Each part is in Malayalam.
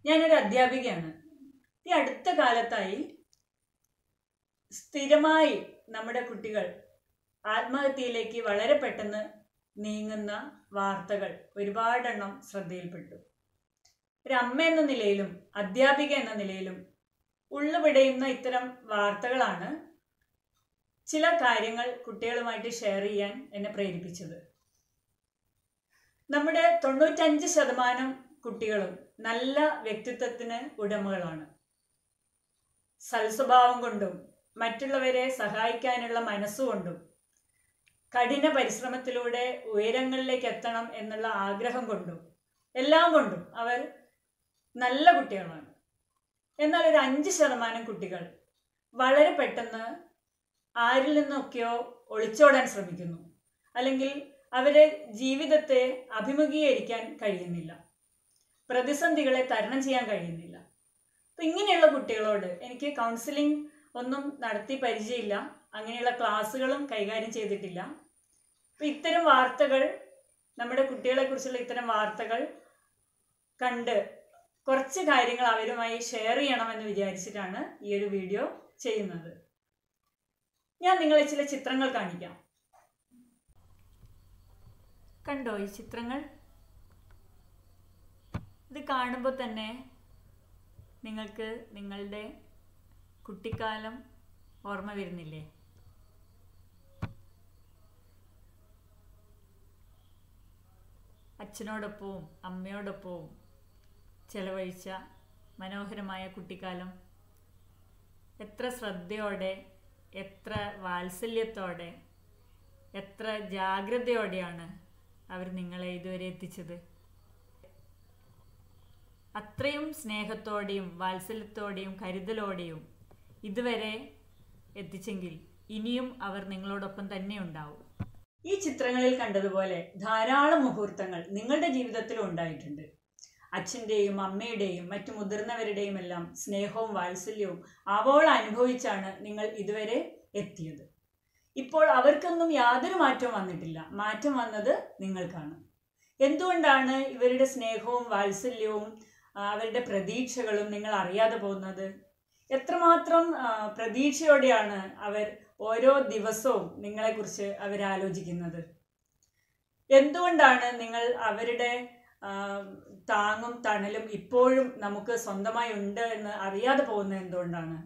ഞാനൊരു അധ്യാപികയാണ് ഈ അടുത്ത കാലത്തായി സ്ഥിരമായി നമ്മുടെ കുട്ടികൾ ആത്മഹത്യയിലേക്ക് വളരെ പെട്ടെന്ന് നീങ്ങുന്ന വാർത്തകൾ ഒരുപാടെണ്ണം ശ്രദ്ധയിൽപ്പെട്ടു ഒരു അമ്മ എന്ന നിലയിലും അധ്യാപിക എന്ന നിലയിലും ഉള്ളുപിടയുന്ന ഇത്തരം വാർത്തകളാണ് ചില കാര്യങ്ങൾ കുട്ടികളുമായിട്ട് ഷെയർ ചെയ്യാൻ എന്നെ പ്രേരിപ്പിച്ചത് നമ്മുടെ തൊണ്ണൂറ്റഞ്ച് ശതമാനം കുട്ടികളും നല്ല വ്യക്തിത്വത്തിന് ഉടമകളാണ് സൽസ്വഭാവം കൊണ്ടും മറ്റുള്ളവരെ സഹായിക്കാനുള്ള മനസ്സുകൊണ്ടും കഠിന പരിശ്രമത്തിലൂടെ ഉയരങ്ങളിലേക്ക് എത്തണം എന്നുള്ള ആഗ്രഹം കൊണ്ടും എല്ലാം കൊണ്ടും അവർ നല്ല കുട്ടികളാണ് എന്നാൽ ഒരു അഞ്ച് ശതമാനം കുട്ടികൾ വളരെ പെട്ടെന്ന് ആരിൽ നിന്നൊക്കെയോ ഒളിച്ചോടാൻ ശ്രമിക്കുന്നു അല്ലെങ്കിൽ അവരെ ജീവിതത്തെ അഭിമുഖീകരിക്കാൻ കഴിയുന്നില്ല പ്രതിസന്ധികളെ തരണം ചെയ്യാൻ കഴിയുന്നില്ല അപ്പം ഇങ്ങനെയുള്ള കുട്ടികളോട് എനിക്ക് കൗൺസിലിംഗ് ഒന്നും നടത്തി പരിചയമില്ല അങ്ങനെയുള്ള ക്ലാസ്സുകളും കൈകാര്യം ചെയ്തിട്ടില്ല അപ്പം ഇത്തരം വാർത്തകൾ നമ്മുടെ കുട്ടികളെക്കുറിച്ചുള്ള ഇത്തരം വാർത്തകൾ കണ്ട് കുറച്ച് കാര്യങ്ങൾ അവരുമായി ഷെയർ ചെയ്യണമെന്ന് വിചാരിച്ചിട്ടാണ് ഈ ഒരു വീഡിയോ ചെയ്യുന്നത് ഞാൻ നിങ്ങളെ ചില ചിത്രങ്ങൾ കാണിക്കാം കണ്ടോ ഈ ചിത്രങ്ങൾ ഇത് കാണുമ്പോൾ തന്നെ നിങ്ങൾക്ക് നിങ്ങളുടെ കുട്ടിക്കാലം ഓർമ്മ വരുന്നില്ലേ അച്ഛനോടൊപ്പവും അമ്മയോടൊപ്പവും ചെലവഴിച്ച മനോഹരമായ കുട്ടിക്കാലം എത്ര ശ്രദ്ധയോടെ എത്ര വാത്സല്യത്തോടെ എത്ര ജാഗ്രതയോടെയാണ് അവർ നിങ്ങളെ ഇതുവരെ എത്തിച്ചത് അത്രയും സ്നേഹത്തോടെയും വാത്സല്യത്തോടെയും കരുതലോടെയും ഇതുവരെ എത്തിച്ചെങ്കിൽ ഇനിയും അവർ നിങ്ങളോടൊപ്പം തന്നെ ഉണ്ടാവും ഈ ചിത്രങ്ങളിൽ കണ്ടതുപോലെ ധാരാളം മുഹൂർത്തങ്ങൾ നിങ്ങളുടെ ജീവിതത്തിലും ഉണ്ടായിട്ടുണ്ട് അച്ഛൻ്റെയും അമ്മയുടെയും മറ്റു മുതിർന്നവരുടെയും എല്ലാം സ്നേഹവും വാത്സല്യവും ആവോളം അനുഭവിച്ചാണ് നിങ്ങൾ ഇതുവരെ എത്തിയത് ഇപ്പോൾ അവർക്കൊന്നും യാതൊരു മാറ്റവും വന്നിട്ടില്ല മാറ്റം വന്നത് നിങ്ങൾക്കാണ് എന്തുകൊണ്ടാണ് ഇവരുടെ സ്നേഹവും വാത്സല്യവും ആ, അവരുടെ പ്രതീക്ഷകളും നിങ്ങൾ അറിയാതെ പോകുന്നത് എത്രമാത്രം ആ, പ്രതീക്ഷയോടെയാണ് അവർ ഓരോ ദിവസവും നിങ്ങളെക്കുറിച്ച് അവർ ആലോചിക്കുന്നത് എന്തുകൊണ്ടാണ് നിങ്ങൾ അവരുടെ ആ, താങ്ങും തണലും ഇപ്പോഴും നമുക്ക് സ്വന്തമായി ഉണ്ട് എന്ന് അറിയാതെ പോകുന്നത് എന്തുകൊണ്ടാണ്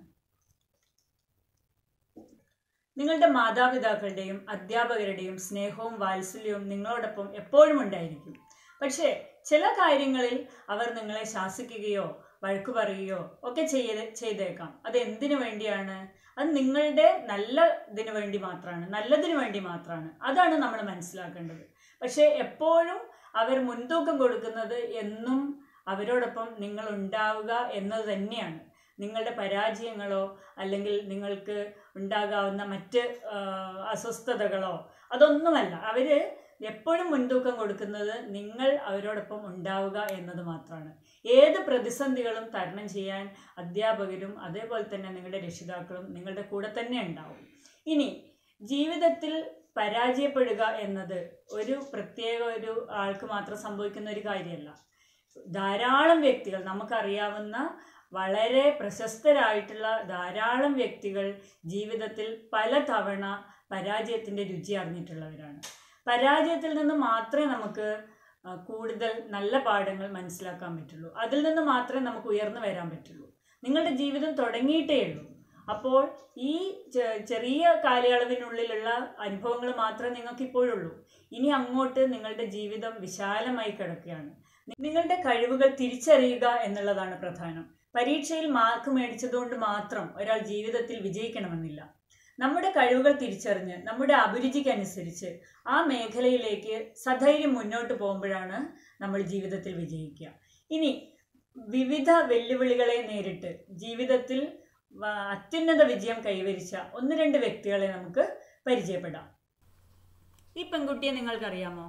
നിങ്ങളുടെ മാതാപിതാക്കളുടെയും അധ്യാപകരുടെയും സ്നേഹവും വാത്സല്യവും നിങ്ങളോടൊപ്പം എപ്പോഴും ഉണ്ടായിരിക്കും പക്ഷേ ചില കാര്യങ്ങളിൽ അവർ നിങ്ങളെ ശാസിക്കുകയോ വഴക്കു പറയുകയോ ഒക്കെ ചെയ്ത് ചെയ്തേക്കാം അത് എന്തിനു വേണ്ടിയാണ് അത് നിങ്ങളുടെ നല്ല ഇതിനു വേണ്ടി മാത്രമാണ് നല്ലതിനു വേണ്ടി മാത്രമാണ് അതാണ് നമ്മൾ മനസ്സിലാക്കേണ്ടത് പക്ഷേ എപ്പോഴും അവർ മുൻതൂക്കം കൊടുക്കുന്നത് എന്നും അവരോടൊപ്പം നിങ്ങൾ ഉണ്ടാവുക എന്നത് തന്നെയാണ് നിങ്ങളുടെ പരാജയങ്ങളോ അല്ലെങ്കിൽ നിങ്ങൾക്ക് ഉണ്ടാകാവുന്ന മറ്റ് ആ, അസ്വസ്ഥതകളോ അതൊന്നുമല്ല അവർ എപ്പോഴും മുൻതൂക്കം കൊടുക്കുന്നത് നിങ്ങൾ അവരോടൊപ്പം ഉണ്ടാവുക എന്നത് മാത്രമാണ് ഏത് പ്രതിസന്ധികളും തരണം ചെയ്യാൻ അധ്യാപകരും അതേപോലെ തന്നെ നിങ്ങളുടെ രക്ഷിതാക്കളും നിങ്ങളുടെ കൂടെ തന്നെ ഉണ്ടാവും ഇനി ജീവിതത്തിൽ പരാജയപ്പെടുക എന്നത് ഒരു പ്രത്യേക ഒരു ആൾക്ക് മാത്രം സംഭവിക്കുന്ന ഒരു കാര്യമല്ല ധാരാളം വ്യക്തികൾ നമുക്കറിയാവുന്ന വളരെ പ്രശസ്തരായിട്ടുള്ള ധാരാളം വ്യക്തികൾ ജീവിതത്തിൽ പലതവണ പരാജയത്തിൻ്റെ രുചി അറിഞ്ഞിട്ടുള്ളവരാണ് പരാജയത്തിൽ നിന്ന് മാത്രമേ നമുക്ക് ആ, കൂടുതൽ നല്ല പാഠങ്ങൾ മനസ്സിലാക്കാൻ പറ്റുള്ളൂ അതിൽ നിന്ന് മാത്രമേ നമുക്ക് ഉയർന്നു വരാൻ പറ്റുള്ളൂ നിങ്ങളുടെ ജീവിതം തുടങ്ങിയിട്ടേ ഉള്ളൂ അപ്പോൾ ഈ ചെ- ചെറിയ കാലയളവിനുള്ളിലുള്ള അനുഭവങ്ങൾ മാത്രമേ നിങ്ങൾക്ക് ഇപ്പോഴുള്ളൂ ഇനി അങ്ങോട്ട് നിങ്ങളുടെ ജീവിതം വിശാലമായി കിടക്കുകയാണ് നിങ്ങളുടെ കഴിവുകൾ തിരിച്ചറിയുക എന്നുള്ളതാണ് പ്രധാനം പരീക്ഷയിൽ മാർക്ക് മേടിച്ചതുകൊണ്ട് മാത്രം ഒരാൾ ജീവിതത്തിൽ വിജയിക്കണമെന്നില്ല നമ്മുടെ കഴിവുകൾ തിരിച്ചറിഞ്ഞ് നമ്മുടെ അഭിരുചിക്കനുസരിച്ച് ആ മേഖലയിലേക്ക് സധൈര്യം മുന്നോട്ട് പോകുമ്പോഴാണ് നമ്മൾ ജീവിതത്തിൽ വിജയിക്കുക ഇനി വിവിധ വെല്ലുവിളികളെ നേരിട്ട് ജീവിതത്തിൽ വ- അത്യുന്നത വിജയം കൈവരിച്ച ഒന്ന് രണ്ട് വ്യക്തികളെ നമുക്ക് പരിചയപ്പെടാം ഈ പെൺകുട്ടിയെ നിങ്ങൾക്കറിയാമോ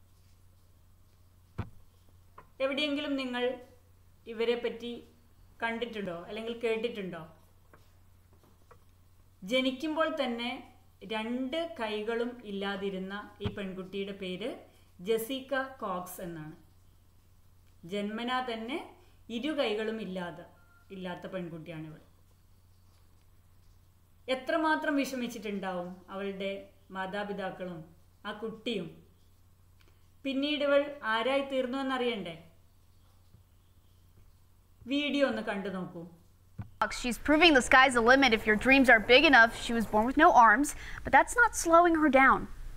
എവിടെയെങ്കിലും നിങ്ങൾ ഇവരെ പറ്റി കണ്ടിട്ടുണ്ടോ അല്ലെങ്കിൽ കേട്ടിട്ടുണ്ടോ ജനിക്കുമ്പോൾ തന്നെ രണ്ട് കൈകളും ഇല്ലാതിരുന്ന ഈ പെൺകുട്ടിയുടെ പേര് ജസീക്ക കോക്സ് എന്നാണ് ജന്മനാ തന്നെ ഇരു കൈകളും ഇല്ലാതെ ഇല്ലാത്ത പെൺകുട്ടിയാണിവൾ എത്രമാത്രം വിഷമിച്ചിട്ടുണ്ടാവും അവളുടെ മാതാപിതാക്കളും ആ കുട്ടിയും പിന്നീട് ഇവൾ ആരായി തീർന്നു എന്നറിയണ്ടേ വീഡിയോ ഒന്ന് കണ്ടു നോക്കൂ She's proving the sky's the limit if your dreams are big enough. She was born with no arms, but that's not slowing her down.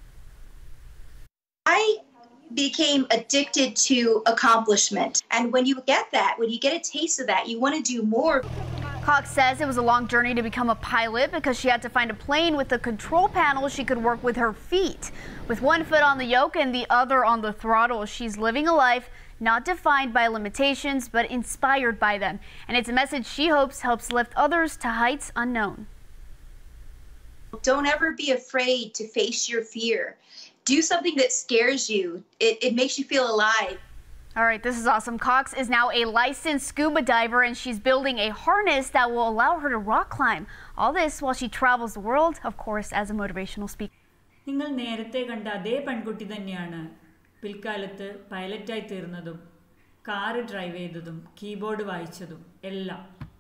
I became addicted to accomplishment. And when you get that, when you get a taste of that, you want to do more. Cox says it was a long journey to become a pilot because she had to find a plane with a control panel she could work with her feet. With one foot on the yoke and the other on the throttle, she's living a life not defined by limitations but inspired by them. And it's a message she hopes helps lift others to heights unknown. Don't ever be afraid to face your fear. Do something that scares you, it, it makes you feel alive. All right, this is awesome. Cox is now a licensed scuba diver and she's building a harness that will allow her to rock climb. All this while she travels the world, of course, as a motivational speaker. നിങ്ങൾ നേരത്തെ കണ്ട അതേ പെൺകുട്ടി തന്നെയാണ് പിൽക്കാലത്ത് പൈലറ്റായി തീർന്നതും കാറ് ഡ്രൈവ് ചെയ്തതും കീബോർഡ് വായിച്ചതും എല്ലാം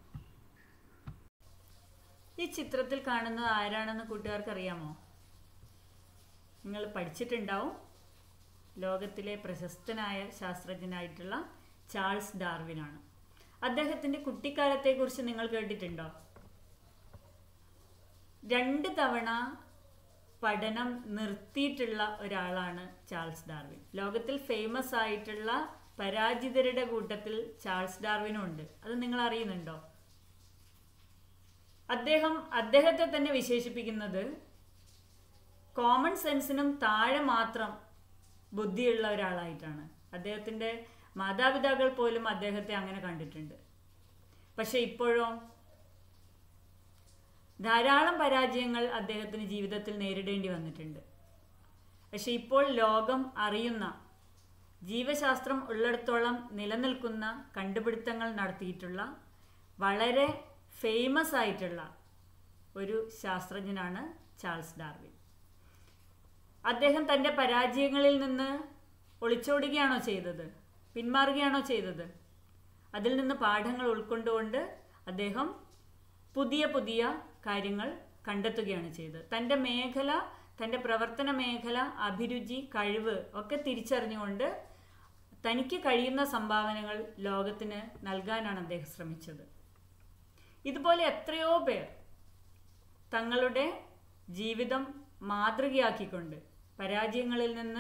ഈ ചിത്രത്തിൽ കാണുന്നത് ആരാണെന്ന് കൂട്ടുകാർക്ക് അറിയാമോ നിങ്ങൾ പഠിച്ചിട്ടുണ്ടാവും ലോകത്തിലെ പ്രശസ്തനായ ശാസ്ത്രജ്ഞനായിട്ടുള്ള ചാൾസ് ഡാർവിനാണ് അദ്ദേഹത്തിൻ്റെ കുട്ടിക്കാലത്തെക്കുറിച്ച് നിങ്ങൾ കേട്ടിട്ടുണ്ടോ രണ്ട് തവണ പഠനം നിർത്തിയിട്ടുള്ള ഒരാളാണ് ചാൾസ് ഡാർവിൻ ലോകത്തിൽ ഫേമസ് ആയിട്ടുള്ള പരാജിതരുടെ കൂട്ടത്തിൽ ചാൾസ് ഡാർവിനും ഉണ്ട് അത് നിങ്ങൾ അറിയുന്നുണ്ടോ അദ്ദേഹം അദ്ദേഹത്തെ തന്നെ വിശേഷിപ്പിക്കുന്നത് കോമൺ സെൻസിനും താഴെ മാത്രം ബുദ്ധിയുള്ള ഒരാളായിട്ടാണ് അദ്ദേഹത്തിൻ്റെ മാതാപിതാക്കൾ പോലും അദ്ദേഹത്തെ അങ്ങനെ കണ്ടിട്ടുണ്ട് പക്ഷെ ഇപ്പോഴോ ധാരാളം പരാജയങ്ങൾ അദ്ദേഹത്തിന് ജീവിതത്തിൽ നേരിടേണ്ടി വന്നിട്ടുണ്ട് പക്ഷെ ഇപ്പോൾ ലോകം അറിയുന്ന ജീവശാസ്ത്രം ഉള്ളിടത്തോളം നിലനിൽക്കുന്ന കണ്ടുപിടുത്തങ്ങൾ നടത്തിയിട്ടുള്ള വളരെ ഫേമസ് ആയിട്ടുള്ള ഒരു ശാസ്ത്രജ്ഞനാണ് ചാൾസ് ഡാർവിൻ അദ്ദേഹം തൻ്റെ പരാജയങ്ങളിൽ നിന്ന് ഒളിച്ചോടുകയാണോ ചെയ്തത് പിന്മാറുകയാണോ ചെയ്തത് അതിൽ നിന്ന് പാഠങ്ങൾ ഉൾക്കൊണ്ടുകൊണ്ട് അദ്ദേഹം പുതിയ പുതിയ കാര്യങ്ങൾ കണ്ടെത്തുകയാണ് ചെയ്തത് തൻ്റെ മേഖല തൻ്റെ പ്രവർത്തന മേഖല അഭിരുചി കഴിവ് ഒക്കെ തിരിച്ചറിഞ്ഞുകൊണ്ട് തനിക്ക് കഴിയുന്ന സംഭാവനകൾ ലോകത്തിന് നൽകാനാണ് അദ്ദേഹം ശ്രമിച്ചത് ഇതുപോലെ എത്രയോ പേർ തങ്ങളുടെ ജീവിതം മാതൃകയാക്കിക്കൊണ്ട് പരാജയങ്ങളിൽ നിന്ന്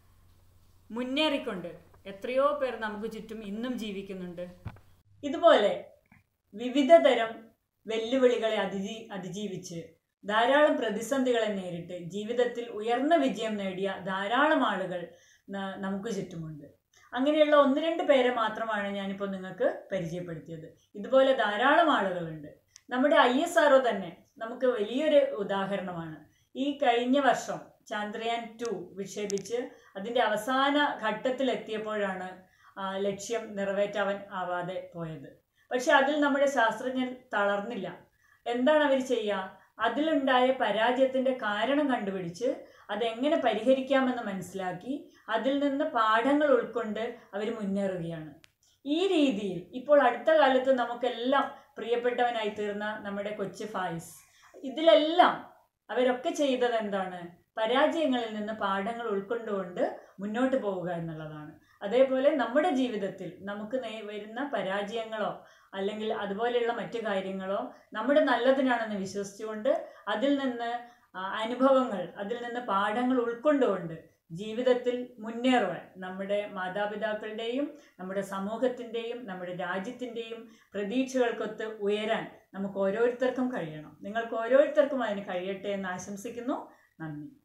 മുന്നേറിക്കൊണ്ട് എത്രയോ പേർ നമുക്ക് ചുറ്റും ഇന്നും ജീവിക്കുന്നുണ്ട് ഇതുപോലെ വിവിധ തരം വെല്ലുവിളികളെ അതിജീ അതിജീവിച്ച് ധാരാളം പ്രതിസന്ധികളെ നേരിട്ട് ജീവിതത്തിൽ ഉയർന്ന വിജയം നേടിയ ധാരാളം ആളുകൾ ന- നമുക്ക് ചുറ്റുമുണ്ട് അങ്ങനെയുള്ള ഒന്ന് രണ്ട് പേരെ മാത്രമാണ് ഞാനിപ്പോൾ നിങ്ങൾക്ക് പരിചയപ്പെടുത്തിയത് ഇതുപോലെ ധാരാളം ആളുകളുണ്ട് നമ്മുടെ ഐ എസ് ആർഒ തന്നെ നമുക്ക് വലിയൊരു ഉദാഹരണമാണ് ഈ കഴിഞ്ഞ വർഷം ചന്ദ്രയാൻ ടു വിക്ഷേപിച്ച് അതിൻ്റെ അവസാന ഘട്ടത്തിലെത്തിയപ്പോഴാണ് ആ, ലക്ഷ്യം നിറവേറ്റാൻ ആവാതെ പോയത് പക്ഷെ അതിൽ നമ്മുടെ ശാസ്ത്രജ്ഞർ തളർന്നില്ല എന്താണ് അവർ ചെയ്യുക അതിലുണ്ടായ പരാജയത്തിന്റെ കാരണം കണ്ടുപിടിച്ച് അതെങ്ങനെ പരിഹരിക്കാമെന്ന് മനസ്സിലാക്കി അതിൽ നിന്ന് പാഠങ്ങൾ ഉൾക്കൊണ്ട് അവർ മുന്നേറുകയാണ് ഈ രീതിയിൽ ഇപ്പോൾ അടുത്ത കാലത്ത് നമുക്കെല്ലാം പ്രിയപ്പെട്ടവനായി തീർന്ന നമ്മുടെ കൊച്ചു ഫായിസ് ഇതിലെല്ലാം അവരൊക്കെ ചെയ്തത് എന്താണ് പരാജയങ്ങളിൽ നിന്ന് പാഠങ്ങൾ ഉൾക്കൊണ്ടുകൊണ്ട് മുന്നോട്ട് പോവുക എന്നുള്ളതാണ് അതേപോലെ നമ്മുടെ ജീവിതത്തിൽ നമുക്ക് നേ- വരുന്ന പരാജയങ്ങളോ അല്ലെങ്കിൽ അതുപോലെയുള്ള മറ്റു കാര്യങ്ങളോ നമ്മുടെ നല്ലതിനാണെന്ന് വിശ്വസിച്ചുകൊണ്ട് അതിൽ നിന്ന് ആ, അനുഭവങ്ങൾ അതിൽ നിന്ന് പാഠങ്ങൾ ഉൾക്കൊണ്ടുകൊണ്ട് ജീവിതത്തിൽ മുന്നേറുവാൻ നമ്മുടെ മാതാപിതാക്കളുടെയും നമ്മുടെ സമൂഹത്തിൻ്റെയും നമ്മുടെ രാജ്യത്തിൻ്റെയും പ്രതീക്ഷകൾക്കൊത്ത് ഉയരാൻ നമുക്ക് ഓരോരുത്തർക്കും കഴിയണം നിങ്ങൾക്ക് ഓരോരുത്തർക്കും അതിന് കഴിയട്ടെ എന്ന് ആശംസിക്കുന്നു നന്ദി